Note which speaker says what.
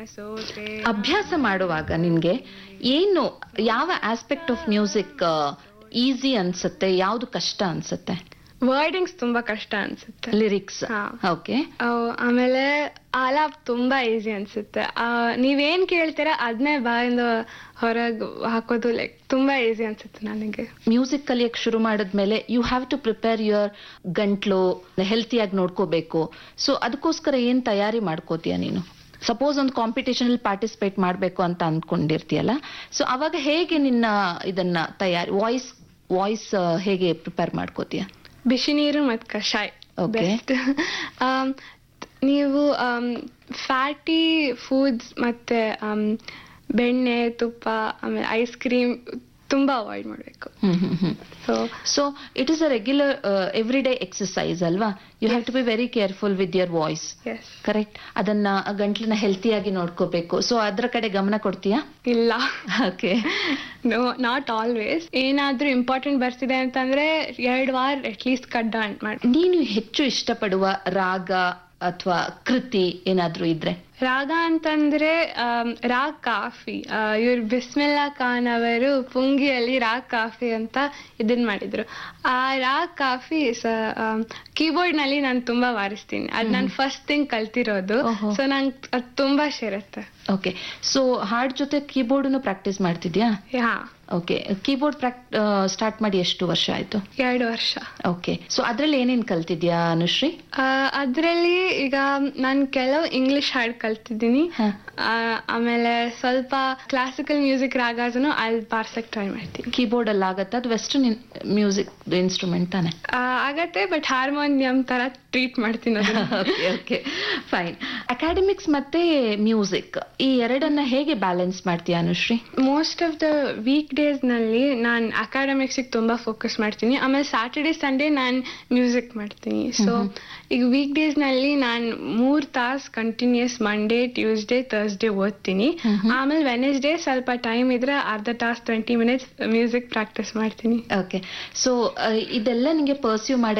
Speaker 1: ಸೋತೆ
Speaker 2: ಅಭ್ಯಾಸ ಮಾಡುವಾಗ ನಿನ್ಗೆ ಏನು ಯಾವ ಆಸ್ಪೆಕ್ಟ್ ಆಫ್ ಮ್ಯೂಸಿಕ್ ಈಸಿ ಅನ್ಸುತ್ತೆ ಯಾವ್ದು ಕಷ್ಟ ಅನ್ಸುತ್ತೆ
Speaker 1: ವರ್ಡಿಂಗ್ಸ್ ತುಂಬಾ ಕಷ್ಟ ಅನ್ಸುತ್ತೆ
Speaker 2: ಲಿರಿಕ್ಸ್
Speaker 1: ಹಾ.
Speaker 2: ಓಕೆ
Speaker 1: ಅವ್- ಆಮೇಲೆ ಆಲಾಪ್ ತುಂಬಾ ಈಸಿ ಅನ್ಸುತ್ತೆ ಆ, ನೀವೇನ್ ಕೇಳ್ತೀರಾ ಅದನ್ನೇ ಬಾಯಿಂದ ಹೊರಗೆ ಹಾಕೋದು ಲೈಕ್ ತುಂಬಾ ಈಸಿ ಅನ್ಸುತ್ತೆ ನನಗೆ
Speaker 2: ಮ್ಯೂಸಿಕ್ ಕಲಿಯಕ್ ಶುರು ಮಾಡಿದ್ಮೇಲೆ you have to prepare your ಗಂಟ್ಲು ಹೆಲ್ತಿಯಾಗಿ ನೋಡ್ಕೋಬೇಕು ಸೊ ಅದಕ್ಕೋಸ್ಕರ ಏನ್ ತಯಾರಿ ಮಾಡ್ಕೋತೀಯ ನೀನು ಸಪೋಸ್ ಒಂದು ಕಾಂಪಿಟೇಷನ್ ಅಲ್ಲಿ ಪಾರ್ಟಿಸಿಪೇಟ್ ಮಾಡಬೇಕು ಅಂತ ಅನ್ಕೊಂಡಿರ್ತೀಯಲ್ಲ ಸೊ ಅವಾಗ ಹೇಗೆ ನಿನ್ನ ಇದನ್ನ ತಯಾರಿ ವಾಯ್ಸ್ ವಾಯ್ಸ್ ಹೇಗೆ ಪ್ರಿಪೇರ್ ಮಾಡ್ಕೋತೀಯ
Speaker 1: ಬಿಸಿ ನೀರು ಮತ್ತು ಕಷಾಯ
Speaker 2: Okay.
Speaker 1: ಬೆಸ್ಟ್ ನೀವು ಫ್ಯಾಟಿ ಫುಡ್ಸ್ ಮತ್ತೆ ಆಮ್, ಬೆಣ್ಣೆ ತುಪ್ಪ ಆಮೇಲೆ ಐಸ್ ಕ್ರೀಮ್ ತುಂಬಾ ಅವಾಯ್ಡ್ ಮಾಡಬೇಕು
Speaker 2: hmm hmm hmm
Speaker 1: so
Speaker 2: so it is a regular every day exercise ಅಲ್ವಾ you have to be very careful with your voice
Speaker 1: yes
Speaker 2: correct ಅದನ್ನ ಗಂಟ್ಲನ್ನ ಹೆಲ್ತಿಯಾಗಿ ನೋಡ್ಕೋಬೇಕು ಸೊ ಅದ್ರ ಕಡೆ ಗಮನ ಕೊಡ್ತೀಯಾ
Speaker 1: ಇಲ್ಲ
Speaker 2: ಓಕೆ
Speaker 1: ನೋ ನಾಟ್ ಆಲ್ವೇಸ್ ಏನಾದ್ರೂ ಇಂಪಾರ್ಟೆಂಟ್ ಬರ್ತಿದೆ ಅಂತಂದ್ರೆ ಎರಡು ವಾರ ಅಟ್ಲೀಸ್ಟ್ ಕಟ್ ಡೌನ್ ಮಾಡಿ
Speaker 2: ನೀನು ಹೆಚ್ಚು ಇಷ್ಟಪಡುವ ರಾಗ ಅಥವಾ ಕೃತಿ ಏನಾದ್ರೂ ಇದ್ರೆ
Speaker 1: ರಾಗ ಅಂತಂದ್ರೆ ಆಮ್, ರಾಗ್ ಕಾಫಿ ಇವ್ರು ಬಿಸ್ಮಿಲ್ಲಾ ಖಾನ್ ಅವರು ಪುಂಗಿಯಲ್ಲಿ ರಾಗ್ ಕಾಫಿ ಅಂತ ಇದನ್ ಮಾಡಿದ್ರು ಆ ರಾಗ್ ಕಾಫಿ ಕೀಬೋರ್ಡ್ ನಲ್ಲಿ ನಾನು ತುಂಬಾ ವಾರಿಸ್ತೀನಿ ಅದ್ ನಾನು ಫಸ್ಟ್ ಥಿಂಗ್ ಕಲ್ತಿರೋದು
Speaker 2: ಓಹೋ.
Speaker 1: ಸೊ ನಂಗೆ ಅದು ತುಂಬಾ ಸೇರುತ್ತೆ
Speaker 2: ಓಕೆ ಸೊ ಹಾಡ್ ಜೊತೆ ಕೀಬೋರ್ಡ್ ಪ್ರಾಕ್ಟೀಸ್ ಮಾಡ್ತಿದ್ಯಾ
Speaker 1: ಯಾ
Speaker 2: ಓಕೆ ಕೀಬೋರ್ಡ್ ಸ್ಟಾರ್ಟ್ ಮಾಡಿ ಎಷ್ಟು ವರ್ಷ ಆಯ್ತು
Speaker 1: ಎರಡು ವರ್ಷ
Speaker 2: ಓಕೆ ಸೊ ಅದ್ರಲ್ಲಿ ಏನೇನ್ ಕಲ್ತಿದ್ಯಾ ಅನುಶ್ರೀ
Speaker 1: ಆ, ಅದ್ರಲ್ಲಿ ಈಗ ನಾನು ಕೆಲವು ಇಂಗ್ಲಿಷ್ ಹಾಡ್ ಕಲ್ತಿದ್ದೀನಿ
Speaker 2: ಹ.
Speaker 1: ಆ, ಆಮೇಲೆ ಸ್ವಲ್ಪ ಕ್ಲಾಸಿಕಲ್ ಮ್ಯೂಸಿಕ್ ರಾಗಾಸನು ಅಲ್ಲಿ ಬಾರ್ಸಕ್ ಟ್ರೈ ಮಾಡ್ತೀನಿ
Speaker 2: ಕೀಬೋರ್ಡ್ ಅಲ್ಲಿ ಆಗತ್ತ ಅದು ವೆಸ್ಟರ್ನ್ ಮ್ಯೂಸಿಕ್ ಇನ್ಸ್ಟ್ರೂಮೆಂಟ್ ತಾನೆ
Speaker 1: ಆ, ಆಗತ್ತೆ ಬಟ್ ಹಾರ್ಮೋನಿಯಂ ತರ ಟ್ರೀಟ್ ಮಾಡ್ತೀನಿ ಅದನ್ನ
Speaker 2: ಓಕೆ ಓಕೆ ಫೈನ್ ಅಕಾಡೆಮಿಕ್ಸ್ ಮತ್ತೆ ಮ್ಯೂಸಿಕ್ ಈ ಎರಡನ್ನ ಹೇಗೆ ಬ್ಯಾಲೆನ್ಸ್ ಮಾಡ್ತೀಯಾ Anushree
Speaker 1: most of the week days ನಲ್ಲಿ ನಾನು ಅಕಾಡೆಮಿಕ್ಸ್ ತುಂಬಾ ಫೋಕಸ್ ಮಾಡ್ತೀನಿ ಆಮೇಲೆ ಸ್ಯಾಟರ್ಡೆ ಸಂಡೇ ನಾನು ಮ್ಯೂಸಿಕ್ ಮಾಡ್ತೀನಿ ಸೊ ಈಗ ವೀಕ್ ಡೇಸ್ ನಲ್ಲಿ ನಾನು ಮೂರ್ ತಾಸ್ ಕಂಟಿನ್ಯೂಸ್ ಮಂಡೇ ಟ್ಯೂಸ್ಡೇ ಥರ್ಸ್ಡೇ ಓದ್ತೀನಿ ಆಮೇಲೆ ವೆನೆಸ್ಡೇ ಸ್ವಲ್ಪ ಟೈಮ್ ಇದ್ರೆ ಅರ್ಧ ತಾಸ್ ಟ್ವೆಂಟಿ ಮಿನಿಟ್ಸ್ ಮ್ಯೂಸಿಕ್ ಪ್ರಾಕ್ಟೀಸ್ ಮಾಡ್ತೀನಿ
Speaker 2: ಓಕೆ ಸೊ ಇದೆಲ್ಲ ನಿಂಗೆ ಪರ್ಸ್ಯೂ ಮಾಡಿ